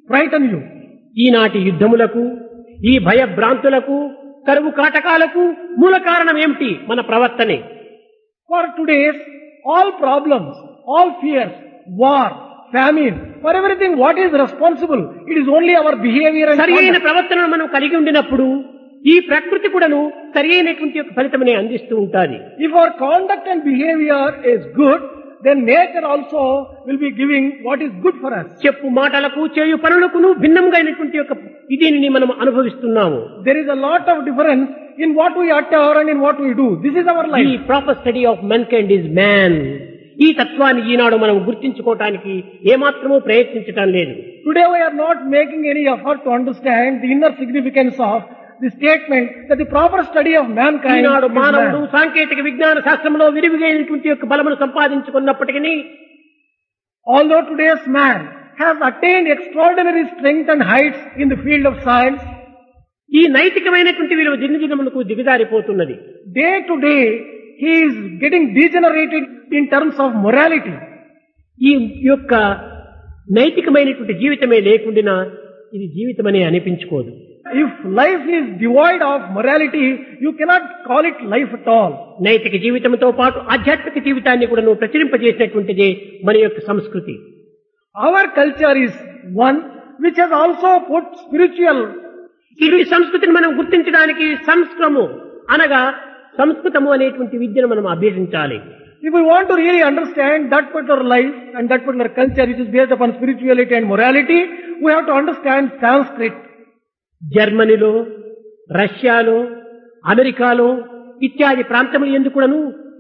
frighten you. ఈనాటి యుద్ధములకు ఈ భయభ్రాంతులకు కరువు కాటకాలకు మూల కారణం ఏమిటి మన ప్రవర్తనే For today's all problems, all fears, war, famine, for everything what is responsible? It is only our behavior and సరి అయిన conduct. ప్రవర్తనను మనం కలిగి ఉండినప్పుడు ఈ ప్రకృతి కూడాను సరి అయినటువంటి యొక్క ఫలితమనే అందిస్తూ ఉంటుంది If our conduct and behavior is good, then nature also will be giving what is good for us. చెప్పు మాటలకు చేయు పనులకును భిన్నంగా అయినటువంటి యొక్క దీనిని మనం అనుభవిస్తున్నాము There is a lot of difference in what we utter and in what we do. This is our ఈ life. Proper study of mankind is man ఈ తత్వాన్ని ఈనాడు మనం గుర్తించుకోవటానికి ఏమాత్రమూ ప్రయత్నించటం లేదు Today we are not making any effort to understand the inner significance of the statement that the proper study of mankind Eenadu is మానవుడు man. సాంకేతిక విజ్ఞాన శాస్త్రంలో విరివిగైనటువంటి యొక్క బలమును సంపాదించుకున్నప్పటికీ Although today's man has attained extraordinary strength and heights in the field of science, ఈ నైతికమైనటువంటి విలువ దినదినమునకు దిగజారిపోతున్నది day to day he is getting degenerated in terms of morality. ఈ యొక్క నైతికమైనటువంటి జీవితమే లేకుండా ఇది జీవితమనే అనిపించుకోదు If life is devoid of morality, you cannot call it life at all. నైతిక జీవితంతో పాటు ఆధ్యాత్మిక జీవితాన్ని కూడా నువ్వు ప్రచురింపజేసినటువంటిదే మన యొక్క సంస్కృతి Our culture is one which has also put spiritual ఇట్టి సంస్కృతిని మనం గుర్తించడానికి సంస్కృతము అనగా సంస్కృతము అనేటువంటి విద్యను మనం అభ్యసించాలి If we want to really understand that particular life and that particular culture which is based upon spirituality and morality, we have to understand Sanskrit. జర్మనీలో రష్యాలో అమెరికాలో ఇత్యాది ప్రాంతములు ఎందుకును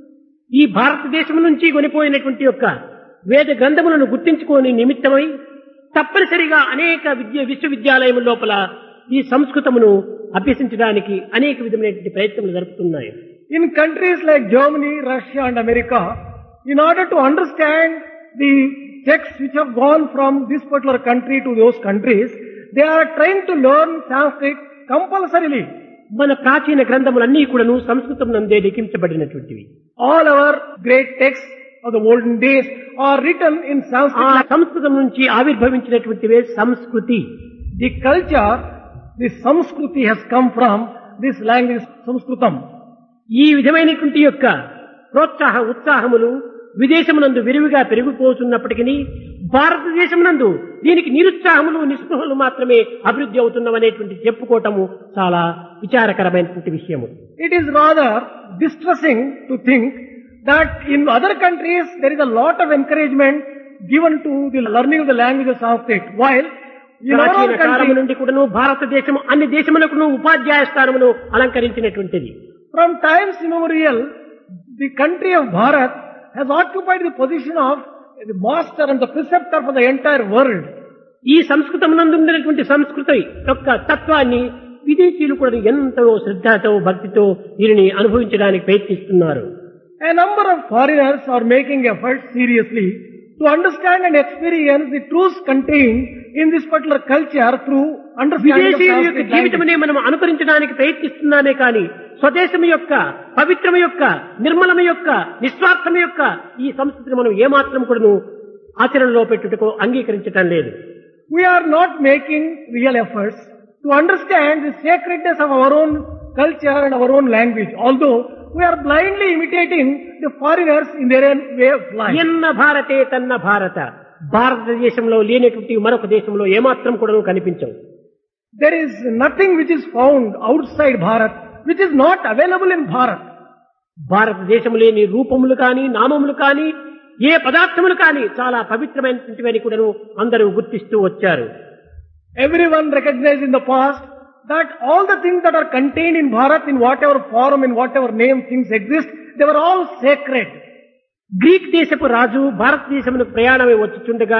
ఈ భారతదేశం నుంచి కొనిపోయినటువంటి యొక్క వేద గ్రంథములను గుర్తించుకోని నిమిత్తమై తప్పనిసరిగా అనేక విద్య విశ్వవిద్యాలయం లోపల ఈ సంస్కృతమును అభ్యసించడానికి అనేక విధమైనటువంటి ప్రయత్నములు జరుపుతున్నాయి In countries like Germany, Russia and America, in order to understand the texts which have gone from this particular country to those countries, they are trying to learn Sanskrit compulsorily. మన ప్రాచీన గ్రంథములన్నీ కూడాను సంస్కృతం నందే లిఖించబడినటువంటివి All our great texts of the olden days are written in ఆ Sanskrit. సంస్కృతం నుంచి ఆవిర్భవించినటువంటివే సంస్కృతి The culture, the Samskruti has come from this language Sanskritam. ఈ విధమైనటువంటి యొక్క ప్రోత్సాహ ఉత్సాహములు విదేశమునందు విరివిగా పెరిగిపోతున్నప్పటికీ భారతదేశమునందు దీనికి నిరుత్సాహములు నిస్పృహలు మాత్రమే అభివృద్ధి అవుతున్నవనేటువంటి చెప్పుకోవటము చాలా విచారకరమైనటువంటి విషయము It is rather distressing to think that in other countries there is a lot of encouragement given to the learning of the language of Sanskrit, while in our ప్రాచీన own కాలము country, నుండి కూడాను భారతదేశం అన్ని దేశములకు ఉపాధ్యాయ స్థానమును అలంకరించినటువంటిది from times immemorial, the country of Bharat has occupied the position of the master and the preceptor for the entire world. ఈ సంస్కృతం నందు ఉన్నటువంటి సంస్కృతి యొక్క తత్వాన్ని విదేశీయులు కూడా ఎంతో శ్రద్ధతో భక్తితో దీనిని అనుభవించడానికి ప్రయత్నిస్తున్నారు A number of foreigners are making efforts seriously to understand and experience the truths contained in this particular culture through understanding of విదేశీయుల యొక్క Sanskrit language. జీవితమనే మనం అనుకరించడానికి ప్రయత్నిస్తున్నామే కానీ స్వదేశం యొక్క పవిత్రము యొక్క నిర్మలము యొక్క నిస్వార్థము యొక్క ఈ సంస్కృతిని మనం ఏమాత్రం కూడాను ఆచరణలో పెట్టుటకు అంగీకరించటం లేదు We are not making real efforts to understand the sacredness of our own culture and our own language, although we are blindly imitating the foreigners in their own way of life. ఎన్న భారతే తన్న భారత భారతదేశంలో లేనటువంటి మరొక దేశంలో ఏమాత్రం కూడా కనిపించవు There is nothing which is found outside Bharat which is not available in Bharat. భారతదేశం లేని రూపములు కానీ నామములు కానీ ఏ పదార్థములు కానీ చాలా పవిత్రమైనటువంటివని కూడాను అందరూ గుర్తిస్తూ వచ్చారు Everyone recognized in the past that all the things that are contained in Bharat in whatever form, in whatever name things exist, they were all sacred. Greek దేశపు రాజు భారతదేశమునకు ప్రయాణమై వచ్చుచుండగా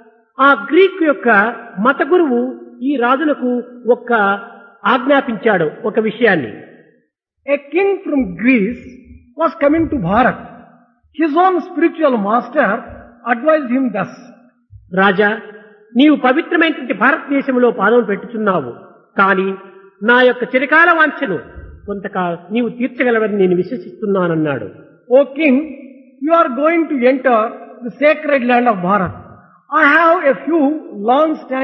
ఆ గ్రీక్ యొక్క మత గురువు ఈ రాజునకు ఒక్క ఆజ్ఞాపించాడు ఒక విషయాన్ని A king from Greece was coming to Bharat. His own spiritual master advised him thus. రాజా నీవు పవిత్రమైనటువంటి భారతదేశంలో పాదం పెట్టుచున్నావు కానీ నా యొక్క చిరకాల వాంఛను కొంతకా నీవు తీర్చగలవని నేను విశ్వసిస్తున్నానన్నాడు O king, you are going to enter the sacred land of Bharat. I have a few long-standing